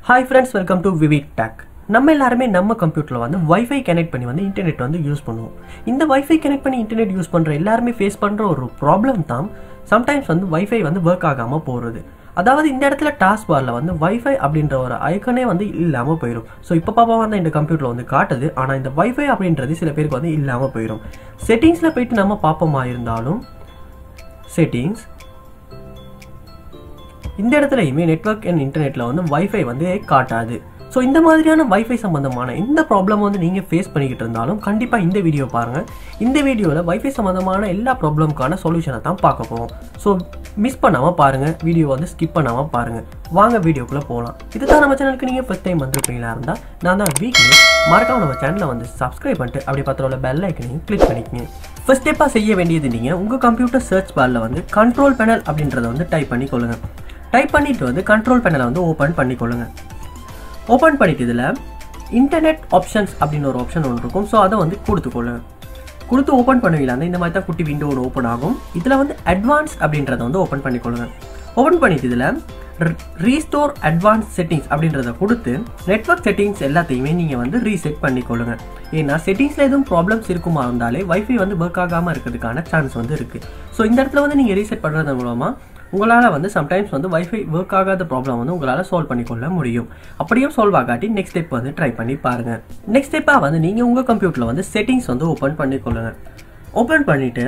hi friends welcome to Vivek tech நம்ம எல்லாருமே நம்ம கம்ப்யூட்டரில் வந்து வைஃபை கனெக்ட் பண்ணி வந்து இன்டர்நெட் வந்து யூஸ் பண்ணுவோம் இந்த வைஃபை கனெக்ட் பண்ணி இன்டர்நெட் யூஸ் பண்ணுற எல்லாருமே ஃபேஸ் பண்ணுற ஒரு ப்ராப்ளம் தான் சம்டைம்ஸ் வந்து வைஃபை வந்து ஒர்க் ஆகாமல் போகிறது அதாவது இந்த இடத்துல டாஸ்க் பாரில் வந்து வைஃபை அப்படின்ற ஒரு ஐக்கனே வந்து இல்லாமல் போயிடும் ஸோ இப்போ பாப்பா வந்து இந்த கம்ப்யூட்டரில் வந்து காட்டுது ஆனால் இந்த வைஃபை அப்படின்றது சில பேருக்கு வந்து இல்லாமல் போயிடும் செட்டிங்ஸில் போயிட்டு நம்ம பார்ப்போமா இருந்தாலும் செட்டிங்ஸ் இந்த இடத்துலையுமே நெட்வொர்க் அண்ட் இன்டர்நெட்டில் வந்து வைஃபை வந்து காட்டாது ஸோ இந்த மாதிரியான வைஃபை சம்மந்தமான இந்த ப்ராப்ளம் வந்து நீங்கள் ஃபேஸ் பண்ணிக்கிட்டு இருந்தாலும் கண்டிப்பாக இந்த வீடியோ பாருங்கள் இந்த வீடியோவில் வைஃபை சம்மந்தமான எல்லா ப்ராப்ளம்க்கான சொல்யூஷனை தான் பார்க்க போகிறோம் ஸோ மிஸ் பண்ணாமல் பாருங்கள் வீடியோ வந்து ஸ்கிப் பண்ணாமல் பாருங்கள் வாங்க வீடியோக்குள்ளே போகலாம் இதுதான் நம்ம சேனலுக்கு நீங்கள் ஃபஸ்ட் டைம் வந்திருப்பீங்களா இருந்தால் நான் தான் வீக்லி மறக்காம நம்ம சேனலை வந்து சப்ஸ்கிரைப் பண்ணிட்டு அப்படி பத்திர உள்ள பெல் ஐக்கனையும் கிளிக் பண்ணிக்கங்க ஃபர்ஸ்ட் ஸ்டெப்பாக செய்ய வேண்டியது நீங்கள் உங்கள் கம்ப்யூட்டர் சர்ச் பாரில் வந்து கண்ட்ரோல் பேனல் அப்படின்றத வந்து டைப் பண்ணி கொள்ளுங்கள் டைப் பண்ணிட்டு வந்து கண்ட்ரோல் பேனலை வந்து ஓப்பன் பண்ணிக்கொள்ளுங்க ஓப்பன் பண்ணிட்டு இதில் இன்டர்நெட் ஆப்ஷன்ஸ் அப்படின்னு ஒரு ஆப்ஷன் ஒன்று இருக்கும் ஸோ அதை வந்து கொடுத்துக்கொள்ளுங்க கொடுத்து ஓப்பன் பண்ணுவீங்களா அந்த இந்த மாதிரி தான் குட்டி விண்டோ ஒன்று ஓப்பன் ஆகும் இதில் வந்து அட்வான்ஸ் அப்படின்றத வந்து ஓப்பன் பண்ணிக்கொள்ளுங்க ஓப்பன் பண்ணிட்டு இதில் ரீஸ்டோர் அட்வான்ஸ் செட்டிங்ஸ் அப்படின்றத கொடுத்து நெட்ஒர்க் செட்டிங்ஸ் எல்லாத்தையுமே நீங்கள் வந்து ரீசெட் பண்ணிக்கொள்ளுங்க ஏன்னா செட்டிங்ஸில் எதுவும் ப்ராப்ளம்ஸ் இருக்குமா இருந்தாலே வைஃபை வந்து ஒர்க் ஆகாமல் இருக்கிறதுக்கான சான்ஸ் வந்து இருக்குது ஸோ இந்த இடத்துல வந்து நீங்கள் ரீசெட் பண்ணுறது மூலமாக உங்களால் வந்து சம்டைம்ஸ் வந்து வைஃபை ஒர்க் ஆகாத ப்ராப்ளம் வந்து உங்களால் சால்வ் பண்ணிக்கொள்ள முடியும் அப்படியும் சால்வ் ஆகாட்டி நெக்ஸ்ட் ஸ்டெப் வந்து ட்ரை பண்ணி பாருங்கள் நெக்ஸ்ட் ஸ்டெப்பாக வந்து நீங்கள் உங்கள் கம்ப்யூட்டரில் வந்து செட்டிங்ஸ் வந்து ஓப்பன் பண்ணிக்கொள்ளுங்க ஓப்பன் பண்ணிவிட்டு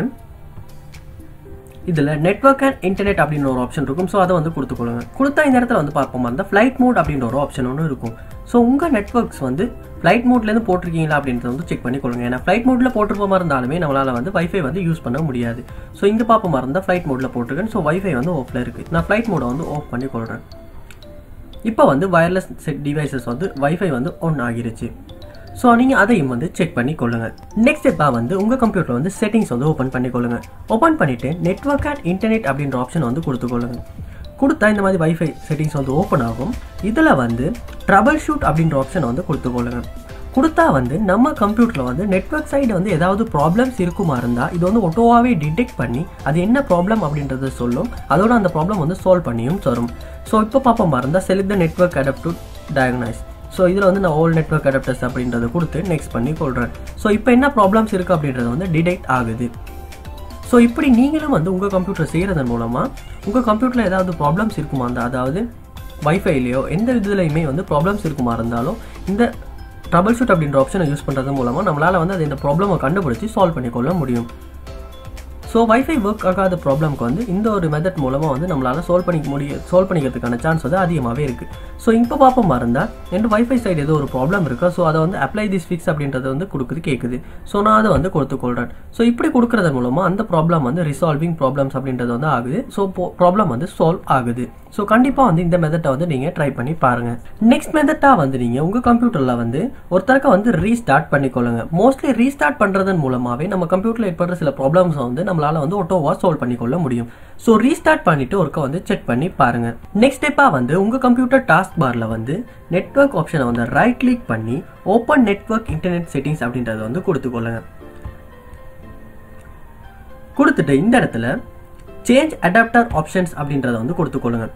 இதில் நெட்ஒர்க் அண்ட் இன்டர்நெட் அப்படின்னு ஒரு ஆப்ஷன் இருக்கும் ஸோ அதை வந்து கொடுத்துக்கொள்ளுங்க கொடுத்தா இந்த இடத்துல வந்து பார்ப்போமா இருந்தால் ஃப்ளைட் மோட் அப்படின்ற ஒரு ஆப்ஷன் ஒன்று இருக்கும் ஸோ உங்கள் நெட்ஒர்க்ஸ் வந்து ஃப்ளைட் மோட்லேருந்து போட்டிருக்கீங்களா அப்படின்றத வந்து செக் பண்ணி கொள்ளுங்க ஏன்னா ஃப்ளைட் மோட்டில் போட்டிருப்போமா இருந்தாலுமே நம்மளால் வந்து வைஃபை வந்து யூஸ் பண்ண முடியாது ஸோ இங்கே பார்ப்போமா இருந்தால் ஃப்ளைட் மோட்டில் போட்டிருக்கேன் ஸோ வைஃபை வந்து ஆஃபில் இருக்குது நான் ஃப்ளைட் மோடை வந்து ஆஃப் பண்ணி கொள்கிறேன் இப்போ வந்து வயர்லெஸ் செட் டிவைசஸ் வந்து வைஃபை வந்து ஒன் ஆகிருச்சு ஸோ நீங்கள் அதையும் வந்து செக் பண்ணி கொள்ளுங்கள் நெக்ஸ்ட் ஸ்டெப்பாக வந்து உங்கள் கம்ப்யூட்டர் வந்து செட்டிங்ஸ் வந்து ஓப்பன் பண்ணி கொள்ளுங்கள் ஓப்பன் பண்ணிவிட்டு நெட்ஒர்க் அண்ட் இன்டர்நெட் அப்படின்ற ஆப்ஷன் வந்து கொடுத்துக்கொள்ளுங்க கொடுத்தா இந்த மாதிரி வைஃபை செட்டிங்ஸ் வந்து ஓப்பன் ஆகும் இதில் வந்து ட்ரபிள் ஷூட் அப்படின்ற ஆப்ஷன் வந்து கொடுத்துக்கொள்ளுங்க கொடுத்தா வந்து நம்ம கம்ப்யூட்டரில் வந்து நெட்ஒர்க் சைடு வந்து ஏதாவது ப்ராப்ளம்ஸ் இருக்குமா இருந்தால் இது வந்து ஒட்டோவாகவே டிடெக்ட் பண்ணி அது என்ன ப்ராப்ளம் அப்படின்றத சொல்லும் அதோட அந்த ப்ராப்ளம் வந்து சால்வ் பண்ணியும் தரும் ஸோ இப்போ பார்ப்போமா இருந்தால் select the network adapter to diagnose so இதில் வந்து நான் ஓல் நெட்ஒர்க் அடாப்டர்ஸ் அப்படின்றத கொடுத்து நெக்ஸ்ட் பண்ணி கொள்கிறேன் ஸோ இப்போ என்ன ப்ராப்ளம்ஸ் இருக்குது அப்படின்றது வந்து டிடெக்ட் ஆகுது ஸோ இப்படி நீங்களும் வந்து உங்கள் கம்ப்யூட்டர் செய்கிறதன் மூலமாக உங்கள் கம்ப்யூட்டரில் ஏதாவது ப்ராப்ளம்ஸ் இருக்குமா இருந்தால் அதாவது வைஃபைலையோ எந்த இதுலையுமே வந்து ப்ராப்ளம்ஸ் இருக்குமா இருந்தாலும் இந்த ட்ரபிள் ஷூட் அப்படின்ற ஆப்ஷனை யூஸ் பண்ணுறது மூலமாக நம்மளால் வந்து அது இந்த ப்ராப்ளமை கண்டுபிடிச்சி சால்வ் பண்ணிக்கொள்ள முடியும் ஸோ வைஃபை ஒர்க் ஆகாத ப்ராப்ளம்க்கு வந்து இந்த ஒரு மெத்தட் மூலமாக வந்து நம்மளால் சால்வ் பண்ணிக்க முடிய சால்வ் பண்ணிக்கிறதுக்கான சான்ஸ் வந்து அதிகமாகவே இருக்குது ஸோ இப்போ பார்ப்போம் இருந்தால் என் வைஃபை சைடு ஏதோ ஒரு ப்ராப்ளம் இருக்கா ஸோ அதை வந்து அப்ளை திஸ் ஃபிக்ஸ் அப்படின்றது வந்து கொடுக்குது கேட்குது ஸோ நான் அதை வந்து கொடுத்துக்கொள்கிறேன் ஸோ இப்படி கொடுக்குறது மூலமாக அந்த ப்ராப்ளம் வந்து ரிசால்விங் ப்ராப்ளம்ஸ் அப்படின்றது வந்து ஆகுது ஸோ ப்ராப்ளம் வந்து சால்வ் ஆகுது ஸோ கண்டிப்பாக வந்து இந்த மெத்தட்டை வந்து நீங்கள் ட்ரை பண்ணி பாருங்கள் நெக்ஸ்ட் மெத்தட்டாக வந்து நீங்கள் உங்கள் கம்ப்யூட்டரில் வந்து ஒருத்தருக்கு வந்து ரீஸ்டார்ட் பண்ணிக்கொள்ளுங்க மோஸ்ட்லி ரீஸ்டார்ட் பண்ணுறதன் மூலமாகவே நம்ம கம்ப்யூட்டரில் ஏற்படுற சில ப்ராப்ளம்ஸ் வந்து நம்மளால் வந்து ஒட்டோவா சால்வ் பண்ணிக்கொள்ள முடியும் ஸோ ரீஸ்டார்ட் பண்ணிட்டு ஒருக்க வந்து செக் பண்ணி பாருங்க நெக்ஸ்ட் ஸ்டெப்பாக வந்து உங்கள் கம்ப்யூட்டர் டாஸ்க் பாரில் வந்து நெட்ஒர்க் ஆப்ஷனை வந்து ரைட் கிளிக் பண்ணி ஓப்பன் நெட்ஒர்க் இன்டர்நெட் செட்டிங்ஸ் அப்படின்றத வந்து கொடுத்துக்கொள்ளுங்க கொடுத்துட்டு இந்த இடத்துல சேஞ்ச் அடாப்டர் ஆப்ஷன்ஸ் அப்படின்றத வந்து கொடுத்துக்கொள்ளுங்க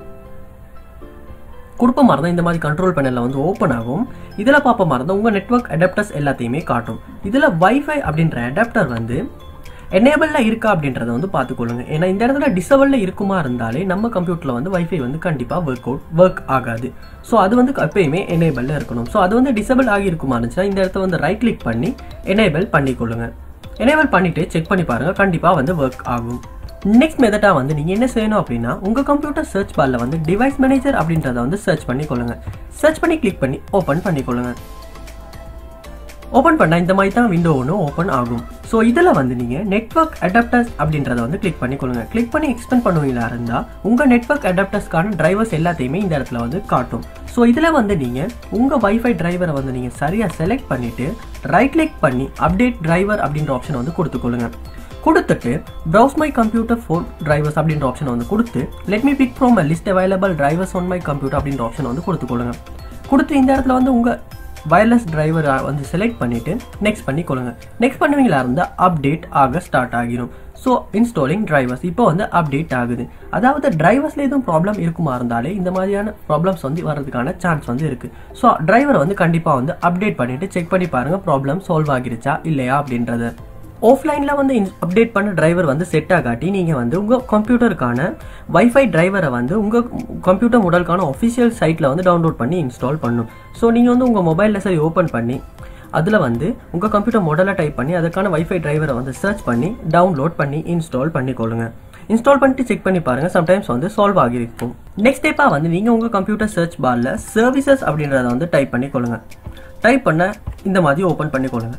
கொடுப்ப மாதிரி தான் இந்த மாதிரி கண்ட்ரோல் பேனலில் வந்து ஓப்பன் ஆகும் இதில் பார்ப்ப மாதிரி தான் உங்கள் நெட்ஒர்க் அடாப்டர்ஸ் எல்லாத்தையுமே காட்டும் இதில் வைஃபை அப்படின்ற அடாப்டர் வந்து எனேபிளில் இருக்கா அப்படின்றத வந்து பார்த்துக்கொள்ளுங்க ஏன்னா இந்த இடத்துல டிசபிளில் இருக்குமா இருந்தாலே நம்ம கம்ப்யூட்டரில் வந்து வைஃபை வந்து கண்டிப்பாக ஒர்க் அவுட் ஒர்க் ஆகாது ஸோ அது வந்து எப்பயுமே எனேபிளில் இருக்கணும் ஸோ அது வந்து டிசபிள் ஆகி இருக்குமா இருந்துச்சுன்னா இந்த இடத்த வந்து ரைட் கிளிக் பண்ணி எனேபிள் பண்ணிக்கொள்ளுங்க எனேபிள் பண்ணிவிட்டு செக் பண்ணி பாருங்கள் கண்டிப்பாக வந்து ஒர்க் ஆகும் நெக்ஸ்ட் மெத்தடாக வந்து நீங்கள் என்ன செய்யணும் அப்படின்னா உங்கள் கம்ப்யூட்டர் சர்ச் பாரில் வந்து டிவைஸ் மேனேஜர் அப்படின்றத வந்து சர்ச் பண்ணிக்கொள்ளுங்க சர்ச் பண்ணி கிளிக் பண்ணி ஓப்பன் பண்ணிக்கொள்ளுங்க ஓப்பன் பண்ணால் இந்த மாதிரி தான் விண்டோ ஒன்று ஓப்பன் ஆகும் ஸோ இதில் வந்து நீங்கள் நெட்ஒர்க் அடாப்டர்ஸ் அப்படின்றத வந்து கிளிக் பண்ணிக்கொள்ளுங்க கிளிக் பண்ணி எக்ஸ்பெண்ட் பண்ணுவீங்களா இருந்தால் உங்கள் நெட்ஒர்க் அடாப்டர்ஸ்க்கான டிரைவர்ஸ் எல்லாத்தையுமே இந்த இடத்துல வந்து காட்டும் ஸோ இதில் வந்து நீங்கள் உங்கள் வைஃபை டிரைவரை வந்து நீங்கள் சரியாக செலக்ட் பண்ணிவிட்டு ரைட் கிளிக் பண்ணி அப்டேட் டிரைவர் அப்படின்ற ஆப்ஷன் வந்து கொடுத்துக்கொள்ளுங்க கொடுத்துட்டு browse my computer for drivers அப்படின்ற ஆப்ஷன் வந்து கொடுத்து let me pick from a list available drivers on my computer அப்படின்ற ஆப்ஷன் வந்து கொடுத்துக்கொள்ளுங்க கொடுத்து இந்த இடத்துல வந்து உங்கள் வயர்லெஸ் டிரைவரை வந்து செலக்ட் பண்ணிவிட்டு நெக்ஸ்ட் பண்ணிக்கொள்ளுங்க நெக்ஸ்ட் பண்ணுவீங்களா இருந்தால் அப்டேட் ஆக ஸ்டார்ட் ஆகிடும் ஸோ இன்ஸ்டாலிங் டிரைவர்ஸ் இப்போ வந்து அப்டேட் ஆகுது அதாவது டிரைவர்ஸ்ல எதுவும் ப்ராப்ளம் இருக்குமா இருந்தாலே இந்த மாதிரியான ப்ராப்ளம்ஸ் வந்து வர்றதுக்கான சான்ஸ் வந்து இருக்கு ஸோ டிரைவரை வந்து கண்டிப்பாக வந்து அப்டேட் பண்ணிட்டு செக் பண்ணி பாருங்க ப்ராப்ளம் சால்வ் ஆகிருச்சா இல்லையா அப்படின்றத ஆஃப்லைனில் வந்து அப்டேட் பண்ண டிரைவர் வந்து செட் ஆகாட்டி நீங்கள் வந்து உங்கள் கம்ப்யூட்டருக்கான வைஃபை டிரைவரை வந்து உங்கள் கம்ப்யூட்டர் மாடலுக்கான ஒஃபிஷியல் சைட்டில் வந்து டவுன்லோட் பண்ணி இன்ஸ்டால் பண்ணும் ஸோ நீங்கள் வந்து உங்கள் மொபைலில் சரி ஓப்பன் பண்ணி அதில் வந்து உங்கள் கம்ப்யூட்டர் மாடலை டைப் பண்ணி அதுக்கான வைஃபை டிரைவரை வந்து சர்ச் பண்ணி டவுன்லோட் பண்ணி இன்ஸ்டால் பண்ணிக்கொள்ளுங்க இன்ஸ்டால் பண்ணிட்டு செக் பண்ணி பாருங்க சம்டைம்ஸ் வந்து சால்வ் ஆகிருக்கும் நெக்ஸ்ட் ஸ்டெப்பாக வந்து நீங்கள் உங்கள் கம்ப்யூட்டர் சர்ச் பாரில் சர்வீசஸ் அப்படின்றத வந்து டைப் பண்ணிக்கொள்ளுங்க டைப் பண்ண இந்த மாதிரி ஓப்பன் பண்ணிக்கொள்ளுங்க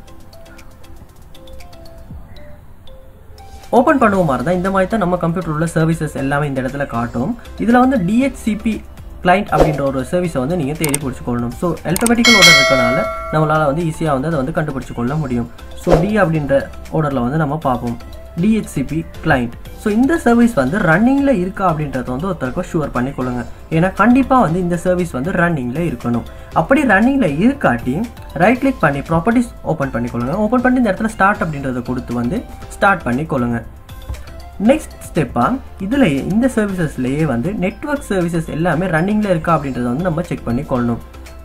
ஓப்பன் பண்ணுவோம் மாதிரி தான் இந்த மாதிரி தான் நம்ம கம்ப்யூட்டர் உள்ள சர்வீசஸ் எல்லாமே இந்த இடத்துல காட்டும் இதில் வந்து டிஹெச்சிபி கிளைண்ட் அப்படின்ற ஒரு சர்வீஸை வந்து நீங்கள் தேடி பிடிச்சிக்கொள்ளணும் ஸோ அல்பபெட்டிக்கல் ஆர்டர் இருக்கனால நம்மளால் வந்து ஈஸியாக வந்து அதை வந்து கண்டுபிடிச்சு கொள்ள முடியும் ஸோ டி அப்படின்ற ஆர்டரில் வந்து நம்ம பார்ப்போம் டிஹெச்சிபி கிளைண்ட் ஸோ இந்த சர்வீஸ் வந்து ரன்னிங்கில் இருக்கா அப்படின்றத வந்து ஒருத்தருக்கு ஷுவர் பண்ணிக்கொள்ளுங்க ஏன்னா கண்டிப்பாக வந்து இந்த சர்வீஸ் வந்து ரன்னிங்கில் இருக்கணும் அப்படி ரன்னிங்கில் இருக்காட்டி ரைட் கிளிக் பண்ணி ப்ராப்பர்ட்டிஸ் ஓப்பன் பண்ணிக்கொள்ளுங்க ஓப்பன் பண்ணி இந்த இடத்துல ஸ்டார்ட் அப்படின்றத கொடுத்து வந்து ஸ்டார்ட் பண்ணிக்கொள்ளுங்க நெக்ஸ்ட் ஸ்டெப்பாக இதில் இந்த சர்வீசஸ்லேயே வந்து நெட்ஒர்க் சர்வீசஸ் எல்லாமே ரன்னிங்கில் இருக்கா அப்படின்றத வந்து நம்ம செக் பண்ணி கொள்ளணும்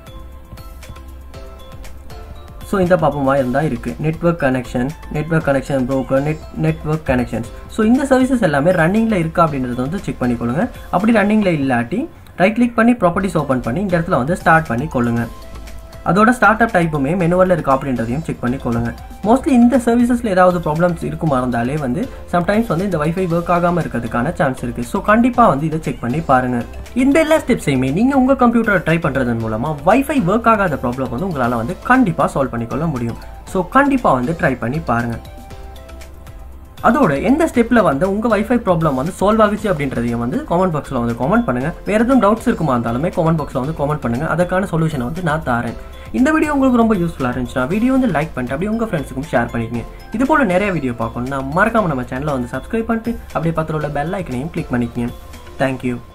ஸோ இந்த பாப்பமாக இருந்தால் இருக்குது network connection network connection broker net network connections so இந்த சர்வீசஸ் எல்லாமே ரன்னிங்கில் இருக்கா அப்படின்றத வந்து செக் பண்ணி கொள்ளுங்க அப்படி ரன்னிங்கில் இல்லாட்டி ரைட் கிளிக் பண்ணி ப்ராப்பர்ட்டிஸ் ஓப்பன் பண்ணி இந்த இடத்துல வந்து ஸ்டார்ட் பண்ணி கொள்ளுங்க அதோட ஸ்டார்ட் அப் டைப்புமே மெனுவலில் இருக்கா அப்படின்றதையும் செக் பண்ணி கொள்ளுங்க மோஸ்ட்லி இந்த சர்வீசஸில் ஏதாவது ப்ராப்ளம்ஸ் இருக்குமா இருந்தாலே வந்து சம்டைம்ஸ் வந்து இந்த வைஃபை ஒர்க் ஆகாமல் இருக்கிறதுக்கான சான்ஸ் இருக்குது ஸோ கண்டிப்பாக வந்து இதை செக் பண்ணி பாருங்கள் இந்த எல்லா ஸ்டெப்ஸையுமே நீங்கள் உங்கள் கம்ப்யூட்டரை ட்ரை பண்ணுறதன் மூலமாக வைஃபை ஒர்க் ஆகாத ப்ராப்ளம் வந்து உங்களால் வந்து கண்டிப்பாக சால்வ் பண்ணிக்கொள்ள முடியும் ஸோ கண்டிப்பாக வந்து ட்ரை பண்ணி பாருங்கள் அதோட எந்த ஸ்டெப்பில் வந்து உங்கள் வைஃபை ப்ராப்ளம் வந்து சால்வ் ஆகுச்சு அப்படின்றதையும் வந்து காமெண்ட் பாக்ஸில் வந்து காமெண்ட் பண்ணுங்கள் வேறு எதுவும் டவுட்ஸ் இருக்குமா இருந்தாலுமே காமெண்ட் பாக்ஸில் வந்து காமெண்ட் பண்ணுங்கள் அதுக்கான சொல்யூஷனை வந்து நான் தரேன் இந்த வீடியோ உங்களுக்கு ரொம்ப யூஸ்ஃபுல்லாக இருந்துச்சுன்னா வீடியோ வந்து லைக் பண்ணிட்டு அப்படியே உங்கள் ஃப்ரெண்ட்ஸுக்கும் ஷேர் பண்ணிக்கங்க இது போல நிறைய வீடியோ பார்க்கணும்னா மறக்காம நம்ம சேனலை வந்து சப்ஸ்கிரைப் பண்ணிட்டு அப்படியே பக்கத்தில் உள்ள பெல் ஐக்கனையும் கிளிக் பண்ணிக்கங்க தேங்க்யூ